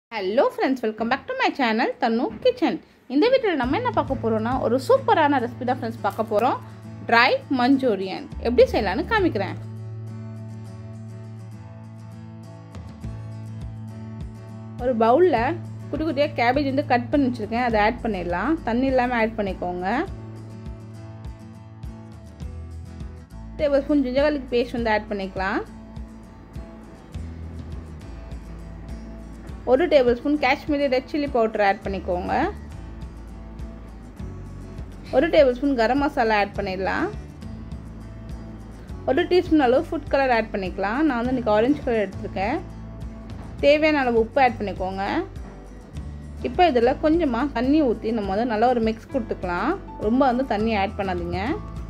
hello friends welcome back to my channel Thannu kitchen இந்த வீட்டில் நம்ம என்ன பார்க்க போகிறோம்னா ஒரு சூப்பரான ரெசிபி தான் ஃப்ரெண்ட்ஸ் பார்க்க போகிறோம் ட்ரை மஞ்சூரியன் எப்படி செய்யலான்னு காமிக்கிறேன் ஒரு பவுலில் குட்டி குட்டியாக கேபேஜ் வந்து கட் பண்ணி வச்சுருக்கேன் அதை ஆட் பண்ணிடலாம் தண்ணி இல்லாமல் ஆட் பண்ணிக்கோங்க டேபிள் ஸ்பூன் ஜிஞ்சகாலிக் பேஸ்ட் வந்து ஆட் பண்ணிக்கலாம் ஒரு tablespoon Kashmiri red chilli powder add பண்ணிக்கோங்க ஒரு tablespoon garam masala add பண்ணிடலாம் ஒரு டீஸ்பூன் அளவு ஃபுட் கலர் ஆட் பண்ணிக்கலாம் நான் வந்து இன்றைக்கி ஆரஞ்சு கலர் எடுத்திருக்கேன் தேவையான அளவு உப்பு ஆட் பண்ணிக்கோங்க இப்போ இதில் கொஞ்சமாக தண்ணி ஊற்றி நம்ம வந்து நல்லா ஒரு மிக்ஸ் கொடுத்துக்கலாம் ரொம்ப வந்து தண்ணி ஆட் பண்ணாதீங்க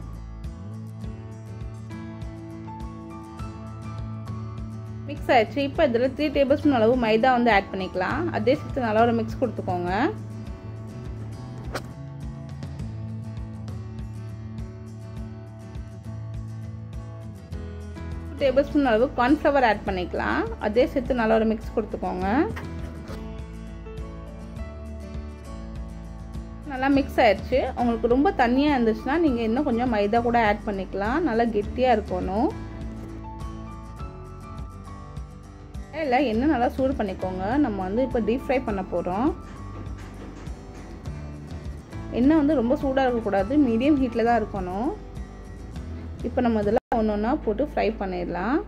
மிக்ஸ் ஆயிடுச்சு இப்போ இதில் த்ரீ டேபிள் ஸ்பூன் அளவு மைதா வந்து ஆட் பண்ணிக்கலாம் அதே சேர்த்து நல்லா ஒரு மிக்ஸ் கொடுத்துக்கோங்க டேபிள் ஸ்பூன் அளவு கார்ன்ஃப்ளவர் ஆட் பண்ணிக்கலாம் அதே சேர்த்து நல்லா ஒரு மிக்ஸ் கொடுத்துக்கோங்க நல்லா மிக்ஸ் ஆயிடுச்சு உங்களுக்கு ரொம்ப தண்ணியாக இருந்துச்சுன்னா நீங்கள் இன்னும் கொஞ்சம் மைதா கூட ஆட் பண்ணிக்கலாம் நல்லா கெட்டியாக இருக்கணும் இல்லை எண்ணெய் நல்லா சூடு பண்ணிக்கோங்க நம்ம வந்து இப்போ டீப் ஃப்ரை பண்ண போகிறோம் எண்ணெய் வந்து ரொம்ப சூடாக இருக்கக்கூடாது மீடியம் ஹீட்டில் தான் இருக்கணும் இப்போ நம்ம இதில் ஒன்று ஒன்றா போட்டு ஃப்ரை பண்ணிடலாம்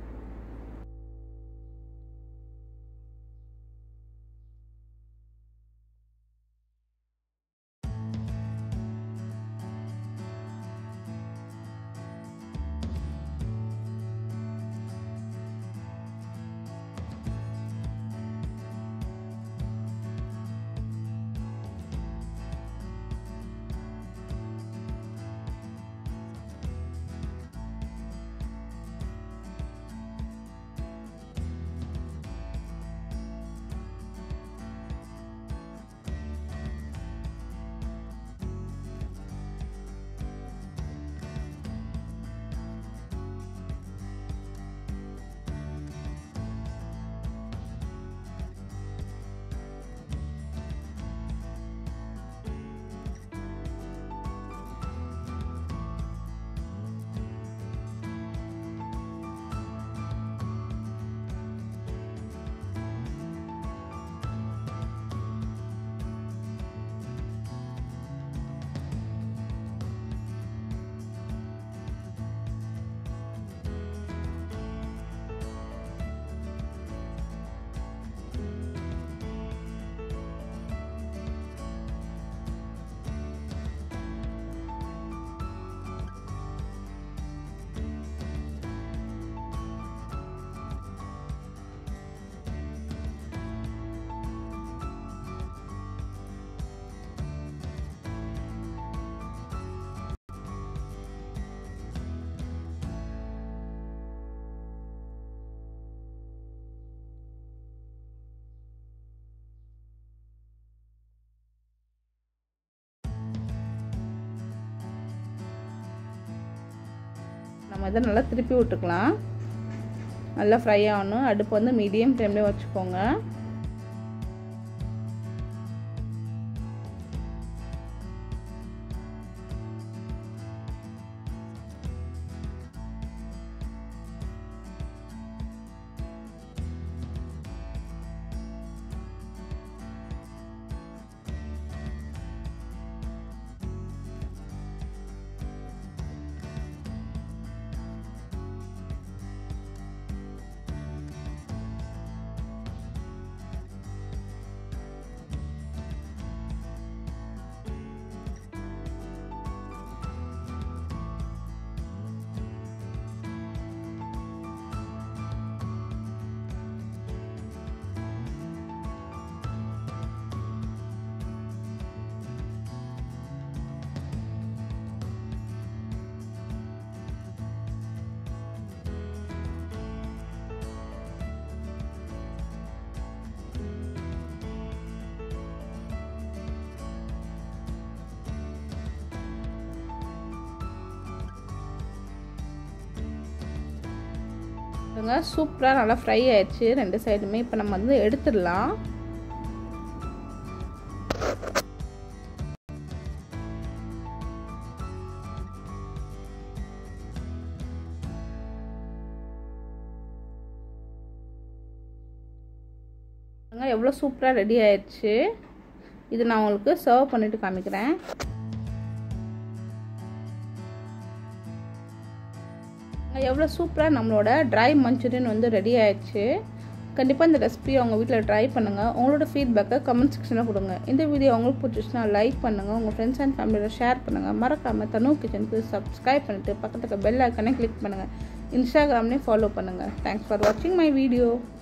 நம்ம இதை நல்லா திருப்பி விட்டுக்கலாம் நல்லா ஃப்ரை ஆகணும் அடுப்பு வந்து மீடியம் ஃப்ளேம்லேயே வச்சுக்கோங்க பாருங்க சூப்பராக நல்லா ஃப்ரை ஆயிடுச்சு ரெண்டு சைடுமே இப்போ நம்ம வந்து எடுத்துடலாம் எவ்வளோ சூப்பராக ரெடி ஆயிடுச்சு இது நான் உங்களுக்கு சர்வ் பண்ணிவிட்டு காமிக்கிறேன் எவ்வளோ சூப்பராக நம்மளோட ட்ரை மஞ்சூரியன் வந்து ரெடி ஆயிடுச்சு கண்டிப்பாக இந்த ரெசிபி அவங்க வீட்டில் ட்ரை பண்ணுங்கள் உங்களோட ஃபீட்பேக்கை கமெண்ட் செக்ஷனில் கொடுங்க இந்த வீடியோ உங்களுக்கு பிடிச்சிச்சுன்னா லைக் பண்ணுங்கள் உங்கள் ஃப்ரெண்ட்ஸ் அண்ட் ஃபேமிலியோட ஷேர் பண்ணுங்கள் மறக்காமல் தனு கிச்சனுக்கு சப்ஸ்கிரைப் பண்ணிவிட்டு பக்கத்துக்கு பெல் ஐக்கனே கிளிக் பண்ணுங்கள் இன்ஸ்டாகிராம்லேயும் ஃபாலோ பண்ணுங்கள் தேங்க்ஸ் ஃபார் வாட்சிங் மை வீடியோ